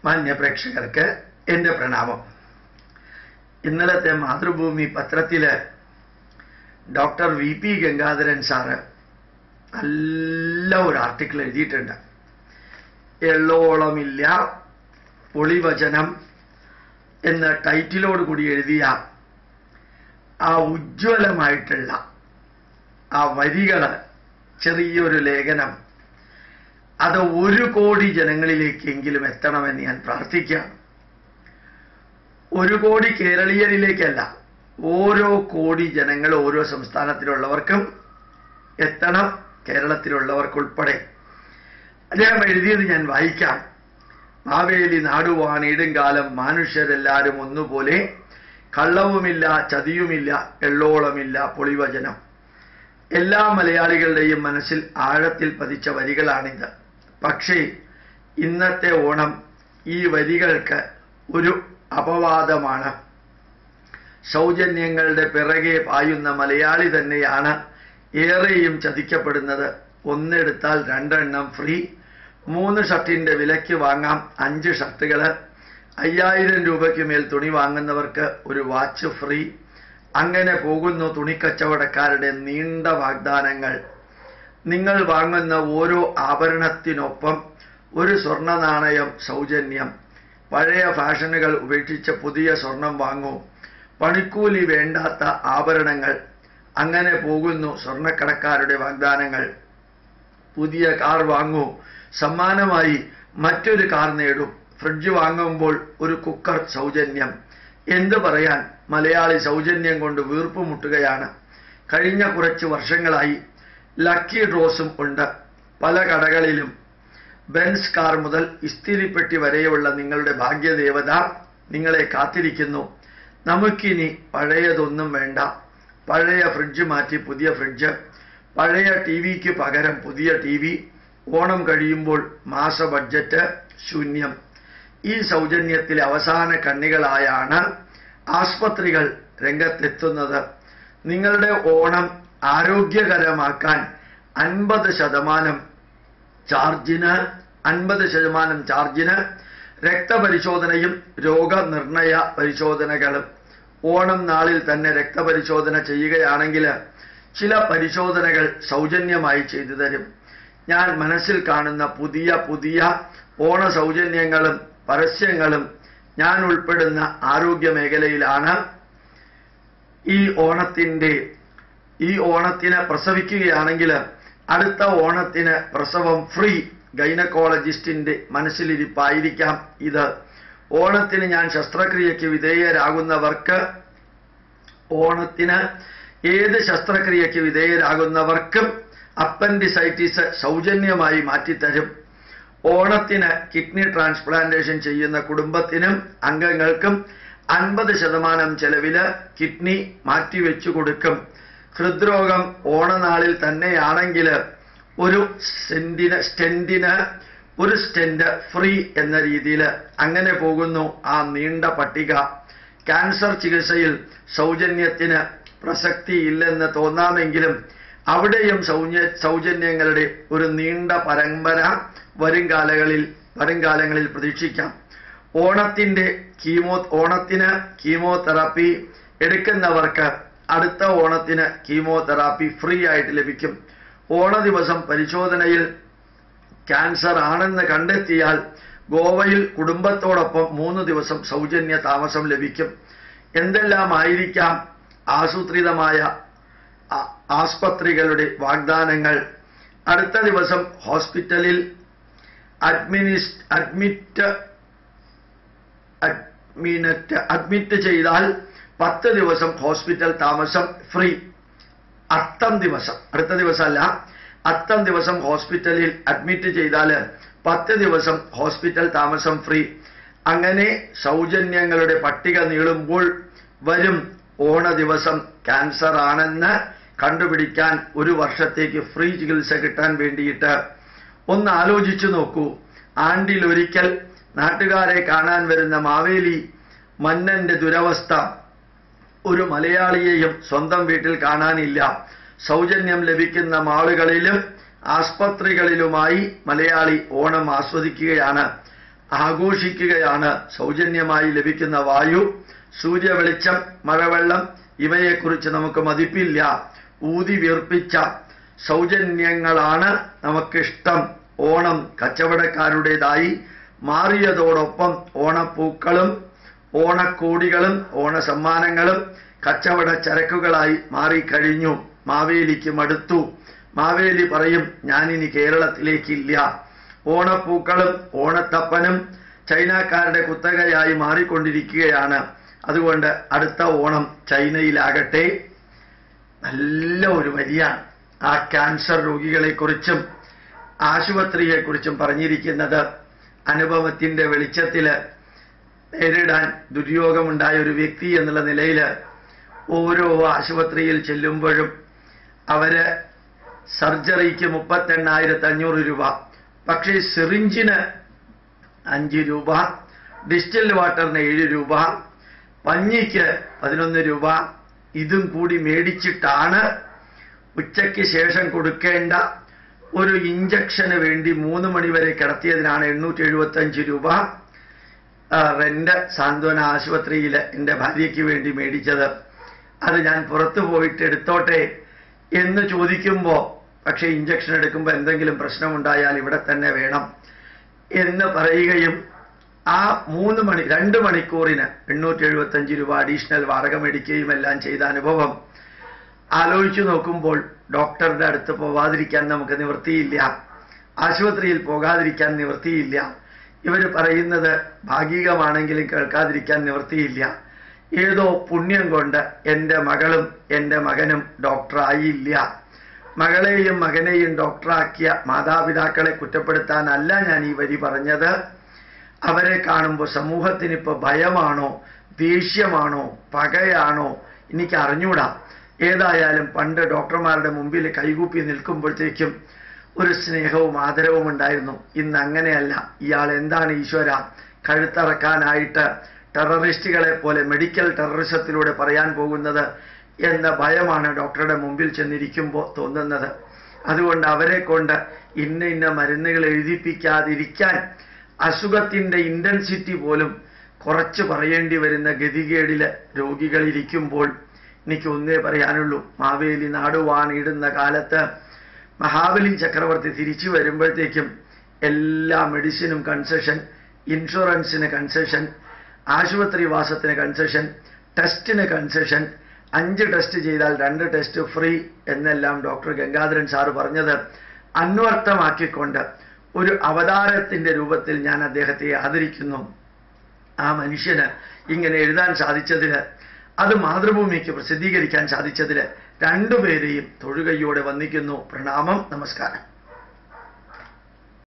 മാന്യ പ്രേക്ഷകർക്ക് എൻ്റെ പ്രണാമം ഇന്നലത്തെ മാതൃഭൂമി പത്രത്തില് doctor V P Gangadharan sir നല്ല ഒരു ആർട്ടിക്കിൾ എഴുതിയിട്ടുണ്ട് എള്ളോളമില്ല ഒളിവചനം എന്ന ടൈറ്റിലോട് കൂടി എഴുതിയ ആ ഉജ്ജ്വലമായിട്ടുള്ള ആ വരികള് ചെറിയൊരു ലേഖനം അത് ഒരു കോടി ജനങ്ങളിലേക്കെങ്കിലും എത്തണമെന്ന് ഞാൻ പ്രാർത്ഥിക്കാം ഒരു കോടി കേരളീയരിലേക്കല്ല ഓരോ കോടി ജനങ്ങൾ ഓരോ സംസ്ഥാനത്തിലുള്ളവർക്കും എത്തണം കേരളത്തിലുള്ളവർക്കുൾപ്പെടെ അദ്ദേഹം എഴുതിയത് ഞാൻ വായിക്കാം മാവേലി നാടുവാൻ ഇടുങ്കാലം മനുഷ്യരെല്ലാരും ഒന്നുപോലെ കള്ളവുമില്ല ചതിയുമില്ല എള്ളോളമില്ല പൊളിവചനം എല്ലാ മലയാളികളുടെയും മനസ്സിൽ ആഴത്തിൽ പതിച്ച വരികളാണിത് പക്ഷേ ഇന്നത്തെ ഓണം ഈ വരികൾക്ക് ഒരു അപവാദമാണ് സൗജന്യങ്ങളുടെ പിറകെ പായുന്ന മലയാളി തന്നെയാണ് ഏറെയും ചതിക്കപ്പെടുന്നത് ഒന്നെടുത്താൽ രണ്ടെണ്ണം ഫ്രീ മൂന്ന് ഷർട്ടിന്റെ വിലയ്ക്ക് വാങ്ങാം അഞ്ച് ഷർട്ടുകള് അയ്യായിരം രൂപയ്ക്ക് മേൽ തുണി വാങ്ങുന്നവർക്ക് ഒരു വാച്ച് ഫ്രീ അങ്ങനെ പോകുന്നു തുണിക്കച്ചവടക്കാരുടെ നീണ്ട വാഗ്ദാനങ്ങൾ നിങ്ങൾ വാങ്ങുന്ന ഓരോ ആഭരണത്തിനൊപ്പം ഒരു സ്വർണ്ണ നാണയം സൗജന്യം പഴയ ഫാഷനുകൾ ഉപേക്ഷിച്ച് പുതിയ സ്വർണം വാങ്ങൂ പണിക്കൂലി വേണ്ടാത്ത ആഭരണങ്ങൾ അങ്ങനെ പോകുന്നു സ്വർണ്ണക്കടക്കാരുടെ വാഗ്ദാനങ്ങൾ പുതിയ കാർ വാങ്ങൂ സമ്മാനമായി മറ്റൊരു കാർ നേടും ഫ്രിഡ്ജ് വാങ്ങുമ്പോൾ ഒരു കുക്കർ സൗജന്യം എന്തു പറയാൻ മലയാളി സൗജന്യം കൊണ്ട് വീർപ്പ് മുട്ടുകയാണ് കഴിഞ്ഞ കുറച്ച് വർഷങ്ങളായി ലക്കി ഡ്രോസും ഉണ്ട് പല കടകളിലും ബെൻസ് കാർ മുതൽ ഇസ്തിരിപ്പെട്ടി വരെയുള്ള നിങ്ങളുടെ ഭാഗ്യദേവത നിങ്ങളെ കാത്തിരിക്കുന്നു നമുക്കിനി പഴയതൊന്നും വേണ്ട പഴയ ഫ്രിഡ്ജ് മാറ്റി പുതിയ ഫ്രിഡ്ജ് പഴയ ടി വിക്ക് പകരം പുതിയ ടി വി ഓണം കഴിയുമ്പോൾ മാസ ബഡ്ജറ്റ് ശൂന്യം ഈ സൗജന്യത്തിലെ അവസാന കണ്ണികളായാണ് ആസ്പത്രികൾ രംഗത്തെത്തുന്നത് നിങ്ങളുടെ ഓണം ആരോഗ്യകരമാക്കാൻ അൻപത് ശതമാനം ചാർജിന് അൻപത് ശതമാനം ചാർജിന് രക്തപരിശോധനയും രോഗനിർണയ പരിശോധനകളും ഓണം നാളിൽ തന്നെ രക്തപരിശോധന ചെയ്യുകയാണെങ്കിൽ ചില പരിശോധനകൾ സൗജന്യമായി ചെയ്തു തരും ഞാൻ മനസ്സിൽ കാണുന്ന പുതിയ പുതിയ ഓണ സൗജന്യങ്ങളും പരസ്യങ്ങളും ഞാൻ ഉൾപ്പെടുന്ന ആരോഗ്യ മേഖലയിലാണ് ഈ ഓണത്തിൻ്റെ ഈ ഓണത്തിന് പ്രസവിക്കുകയാണെങ്കിൽ അടുത്ത ഓണത്തിന് പ്രസവം ഫ്രീ ഗൈനക്കോളജിസ്റ്റിന്റെ മനസ്സിലിരിപ്പായിരിക്കാം ഇത് ഓണത്തിന് ഞാൻ ശസ്ത്രക്രിയയ്ക്ക് വിധേയരാകുന്നവർക്ക് ഓണത്തിന് ഏത് ശസ്ത്രക്രിയയ്ക്ക് വിധേയരാകുന്നവർക്കും അപ്പൻഡിസൈറ്റിസ് സൗജന്യമായി മാറ്റിത്തരും ഓണത്തിന് കിഡ്നി ട്രാൻസ്പ്ലാന്റേഷൻ ചെയ്യുന്ന കുടുംബത്തിനും അംഗങ്ങൾക്കും അൻപത് ശതമാനം ചെലവില് കിഡ്നി മാറ്റിവെച്ചു കൊടുക്കും ഹൃദ്രോഗം ഓണനാളിൽ തന്നെയാണെങ്കിൽ ഒരു സെന്റിന് സ്റ്റെന്റിന് ഒരു സ്റ്റെന്റ് ഫ്രീ എന്ന രീതിയിൽ അങ്ങനെ പോകുന്നു ആ നീണ്ട പട്ടിക ക്യാൻസർ ചികിത്സയിൽ സൗജന്യത്തിന് പ്രസക്തിയില്ലെന്ന് തോന്നാമെങ്കിലും അവിടെയും സൗജ സൗജന്യങ്ങളുടെ ഒരു നീണ്ട പരമ്പര വരും കാലങ്ങളിൽ വരും കാലങ്ങളിൽ പ്രതീക്ഷിക്കാം ഓണത്തിന്റെ കീമോ ഓണത്തിന് കീമോതെറാപ്പി എടുക്കുന്നവർക്ക് അടുത്ത ഓണത്തിന് കീമോതെറാപ്പി ഫ്രീ ആയിട്ട് ലഭിക്കും ഓണ ദിവസം പരിശോധനയിൽ ക്യാൻസർ ആണെന്ന് കണ്ടെത്തിയാൽ ഗോവയിൽ കുടുംബത്തോടൊപ്പം മൂന്ന് ദിവസം സൗജന്യ താമസം ലഭിക്കും എന്തെല്ലാം ആയിരിക്കാം ആസൂത്രിതമായ ആ- ആസ്പത്രികളുടെ വാഗ്ദാനങ്ങൾ അടുത്ത ദിവസം ഹോസ്പിറ്റലിൽ അഡ്മിനിസ് അഡ്മിറ്റ് അഡ്മിനറ്റ് അഡ്മിറ്റ് ചെയ്താൽ പത്ത് ദിവസം ഹോസ്പിറ്റൽ താമസം ഫ്രീ അത്തം ദിവസം അടുത്ത ദിവസമല്ല അത്തം ദിവസം ഹോസ്പിറ്റലിൽ അഡ്മിറ്റ് ചെയ്താൽ പത്ത് ദിവസം ഹോസ്പിറ്റൽ താമസം ഫ്രീ അങ്ങനെ സൗജന്യങ്ങളുടെ പട്ടിക നീളുമ്പോൾ വരും ഓണ ദിവസം ക്യാൻസർ ആണെന്ന് കണ്ടുപിടിക്കാൻ ഒരു വർഷത്തേക്ക് ഫ്രീ ചികിത്സ കിട്ടാൻ വേണ്ടിയിട്ട് ഒന്ന് ആലോചിച്ചു നോക്കൂ ആണ്ടിലൊരിക്കൽ നാട്ടുകാരെ കാണാൻ വരുന്ന മാവേലി മന്നന്റെ ദുരവസ്ഥ ഒരു മലയാളിയെയും സ്വന്തം വീട്ടിൽ കാണാനില്ല സൗജന്യം ലഭിക്കുന്ന മാളുകളിലും ആസ്പത്രികളിലുമായി മലയാളി ഓണം ആസ്വദിക്കുകയാണ് ആഘോഷിക്കുകയാണ് സൗജന്യമായി ലഭിക്കുന്ന വായു സൂര്യവെളിച്ചം മഴവെള്ളം ഇവയെക്കുറിച്ച് നമുക്ക് മതിപ്പില്ല ഊതി വീർപ്പിച്ച സൗജന്യങ്ങളാണ് നമുക്കിഷ്ടം ഓണം കച്ചവടക്കാരുടേതായി മാറിയതോടൊപ്പം ഓണപ്പൂക്കളും ഓണക്കോടികളും ഓണസമ്മാനങ്ങളും കച്ചവട ചരക്കുകളായി മാറിക്കഴിഞ്ഞു മാവേലിക്ക് മടുത്തു മാവേലി പറയും ഞാനിനി കേരളത്തിലേക്കില്ല ഓണപ്പൂക്കളും ഓണത്തപ്പനും ചൈനക്കാരുടെ കുത്തകയായി മാറിക്കൊണ്ടിരിക്കുകയാണ് അതുകൊണ്ട് അടുത്ത ഓണം ചൈനയിലാകട്ടെ നല്ല ഒരു വരിയാണ് ആ ക്യാൻസർ രോഗികളെക്കുറിച്ചും ആശുപത്രിയെക്കുറിച്ചും പറഞ്ഞിരിക്കുന്നത് അനുഭവത്തിന്റെ വെളിച്ചത്തിൽ നേരിടാൻ ദുര്യോഗമുണ്ടായ ഒരു വ്യക്തി എന്നുള്ള നിലയിൽ ഓരോ ആശുപത്രിയിൽ ചെല്ലുമ്പോഴും അവര് സർജറിക്ക് മുപ്പത്തെണ്ണായിരത്തി അഞ്ഞൂറ് രൂപ പക്ഷേ സിറിഞ്ചിന് അഞ്ച് രൂപ ഡിസ്റ്റിൽ വാട്ടറിന് ഏഴ് രൂപ പഞ്ഞിക്ക് പതിനൊന്ന് രൂപ ഇതും കൂടി മേടിച്ചിട്ടാണ് ഉച്ചയ്ക്ക് ശേഷം കൊടുക്കേണ്ട ഒരു ഇഞ്ചക്ഷന് വേണ്ടി മൂന്ന് മണിവരെ കിടത്തിയതിനാണ് എണ്ണൂറ്റി എഴുപത്തഞ്ച് രൂപ ആ, റെന്റ് സാന്ത്വന ആശുപത്രിയിൽ എൻ്റെ ഭാര്യയ്ക്ക് വേണ്ടി മേടിച്ചത് അത് ഞാൻ പുറത്തു പോയിട്ട് എടുത്തോട്ടെ എന്ന് ചോദിക്കുമ്പോൾ പക്ഷേ ഇഞ്ചക്ഷൻ എടുക്കുമ്പോൾ എന്തെങ്കിലും പ്രശ്നമുണ്ടായാൽ ഇവിടെ തന്നെ വേണം എന്ന് പറയുകയും ആ മൂന്ന് മണി രണ്ട് മണിക്കൂറിന് എണ്ണൂറ്റി എഴുപത്തഞ്ച് രൂപ അഡീഷണൽ വാടക മേടിക്കുകയും എല്ലാം ചെയ്ത അനുഭവം ആലോചിച്ചു നോക്കുമ്പോൾ ഡോക്ടറുടെ അടുത്ത് പോവാതിരിക്കാൻ നമുക്ക് നിവൃത്തിയില്ല ആശുപത്രിയിൽ പോകാതിരിക്കാൻ നിവൃത്തിയില്ല ഇവർ പറയുന്നത് ഭാഗികമാണെങ്കിലും കേൾക്കാതിരിക്കാൻ നിവൃത്തിയില്ല ഏതോ പുണ്യം കൊണ്ട് എൻ്റെ മകളും എൻ്റെ മകനും ഡോക്ടറായില്ല മകളെയും മകനെയും ഡോക്ടറാക്കിയ മാതാപിതാക്കളെ കുറ്റപ്പെടുത്താനല്ല ഞാൻ ഈ വരി പറഞ്ഞത് അവരെ കാണുമ്പോൾ സമൂഹത്തിന് ഇപ്പൊ ഭയമാണോ ദേഷ്യമാണോ പകയാണോ എനിക്ക് അറിഞ്ഞൂടാ ഏതായാലും പണ്ട് ഡോക്ടർമാരുടെ മുമ്പിൽ കൈകൂപ്പി നിൽക്കുമ്പോഴത്തേക്കും ഒരു സ്നേഹവും ആദരവും ഉണ്ടായിരുന്നു ഇന്ന് അങ്ങനെയല്ല ഇയാൾ എന്താണ് ഈശ്വര കഴുത്തറക്കാനായിട്ട് ടെററിസ്റ്റുകളെ പോലെ മെഡിക്കൽ ടെററിസത്തിലൂടെ പറയാൻ പോകുന്നത് എന്ന ഭയമാണ് ഡോക്ടറുടെ മുമ്പിൽ ചെന്നിരിക്കുമ്പോൾ തോന്നുന്നത് അതുകൊണ്ട് അവരെ കൊണ്ട് ഇന്ന ഇന്ന മരുന്നുകൾ എഴുതിപ്പിക്കാതിരിക്കാൻ അസുഖത്തിന്റെ ഇന്റൻസിറ്റി പോലും കുറച്ച് പറയേണ്ടി വരുന്ന ഗതികേടില് രോഗികളിരിക്കുമ്പോൾ എനിക്ക് ഒന്നേ പറയാനുള്ളൂ മാവേലി നാടുവാണിടുന്ന കാലത്ത് മഹാബലി ചക്രവർത്തി തിരിച്ചു വരുമ്പോഴത്തേക്കും എല്ലാ മെഡിസിനും കൺസെഷൻ ഇൻഷുറൻസിന് കൺസെഷൻ ആശുപത്രി വാസത്തിന് കൺസെഷൻ ടെസ്റ്റിന് കൺസെഷൻ അഞ്ച് ടെസ്റ്റ് ചെയ്താൽ രണ്ട് ടെസ്റ്റ് ഫ്രീ എന്നെല്ലാം ഡോക്ടർ ഗംഗാധരൻ സാറ് പറഞ്ഞത് അന്വർത്ഥമാക്കിക്കൊണ്ട് ഒരു അവതാരത്തിന്റെ രൂപത്തിൽ ഞാൻ അദ്ദേഹത്തെ ആദരിക്കുന്നു ആ മനുഷ്യന് ഇങ്ങനെ എഴുതാൻ സാധിച്ചതിന് അത് മാതൃഭൂമിക്ക് പ്രസിദ്ധീകരിക്കാൻ സാധിച്ചതിൽ രണ്ടുപേരെയും തൊഴുകയോടെ വന്ദിക്കുന്നു പ്രണാമം നമസ്കാരം